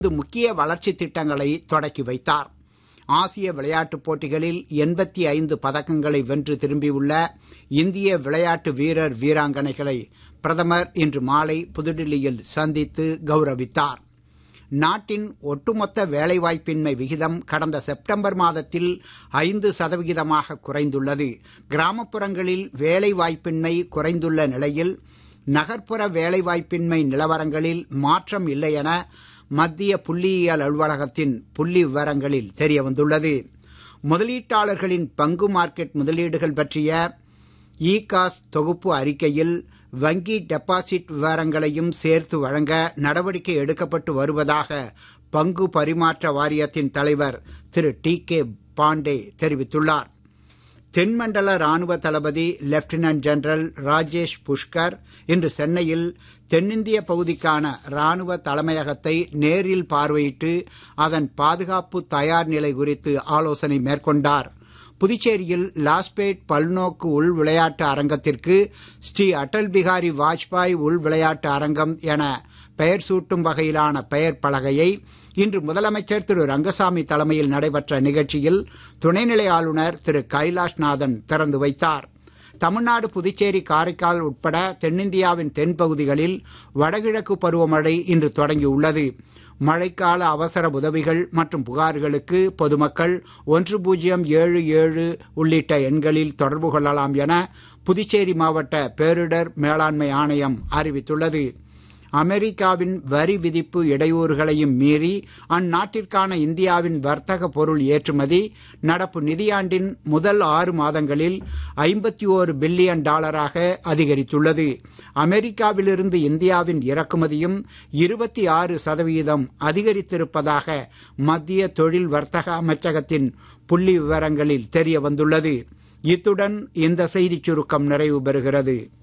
முக்கிய வளர்ச்சி திட்டங்களை தொடக்கி வைத்தார் ஆசிய விளையாட்டுப் போட்டிகளில் எண்பத்தி ஐந்து பதக்கங்களை வென்று திரும்பியுள்ள இந்திய விளையாட்டு வீரர் வீராங்கனைகளை பிரதமர் இன்று மாலை புதுடில்லியில் சந்தித்து கௌரவித்தார் நாட்டின் ஒட்டுமொத்த வேலைவாய்ப்பின்மை விகிதம் கடந்த செப்டம்பர் மாதத்தில் ஐந்து சதவிகிதமாக குறைந்துள்ளது கிராமப்புறங்களில் வேலைவாய்ப்பின்மை குறைந்துள்ள நிலையில் நகர்ப்புற வேலைவாய்ப்பின்மை நிலவரங்களில் மாற்றம் இல்லை என மத்திய புள்ளியியல் அலுவலகத்தின் புள்ளி விவரங்களில் தெரியவந்துள்ளது முதலீட்டாளர்களின் பங்கு மார்க்கெட் முதலீடுகள் பற்றிய இ காஸ் தொகுப்பு அறிக்கையில் வங்கி டெபாசிட் விவரங்களையும் சேர்த்து வழங்க நடவடிக்கை எடுக்கப்பட்டு வருவதாக பங்கு பரிமாற்ற வாரியத்தின் தலைவர் திரு டி கே பாண்டே தெரிவித்துள்ளார் தென்மண்டல ராணுவ தளபதி லெப்டினன்ட் ஜெனரல் ராஜேஷ் புஷ்கர் இன்று சென்னையில் தென்னிந்திய பகுதிக்கான ராணுவ தலைமையகத்தை நேரில் பார்வையிட்டு அதன் பாதுகாப்பு தயார் நிலை குறித்து ஆலோசனை மேற்கொண்டார் புதுச்சேரியில் லாஸ்பேட் பல்நோக்கு உள் விளையாட்டு அரங்கத்திற்கு ஸ்ரீ அடல் பிகாரி வாஜ்பாய் உள் விளையாட்டு அரங்கம் என பெயர் சூட்டும் வகையிலான பெயர் பலகையை இன்று முதலமைச்சர் திரு ரங்கசாமி தலைமையில் நடைபெற்ற நிகழ்ச்சியில் துணைநிலை ஆளுநர் திரு கைலாஷ்நாதன் திறந்து வைத்தார் தமிழ்நாடு புதுச்சேரி காரைக்கால் உட்பட தென்னிந்தியாவின் தென்பகுதிகளில் வடகிழக்கு பருவமழை இன்று தொடங்கியுள்ளது மழைக்கால அவசர உதவிகள் மற்றும் புகார்களுக்கு பொதுமக்கள் ஒன்று பூஜ்ஜியம் ஏழு ஏழு உள்ளிட்ட எண்களில் தொடர்பு கொள்ளலாம் என புதுச்சேரி மாவட்ட பேரிடர் மேலாண்மை ஆணையம் அறிவித்துள்ளது அமெரிக்காவின் வரி விதிப்பு இடையூறுகளையும் மீறி அந்நாட்டிற்கான இந்தியாவின் வர்த்தக பொருள் ஏற்றுமதி நடப்பு நிதியாண்டின் முதல் ஆறு மாதங்களில் ஐம்பத்தி ஓரு பில்லியன் டாலராக அதிகரித்துள்ளது அமெரிக்காவிலிருந்து இந்தியாவின் இறக்குமதியும் இருபத்தி ஆறு சதவீதம் அதிகரித்திருப்பதாக மத்திய தொழில் வர்த்தக அமைச்சகத்தின் புள்ளி விவரங்களில் தெரிய வந்துள்ளது இத்துடன் இந்த செய்திச் சுருக்கம் நிறைவு பெறுகிறது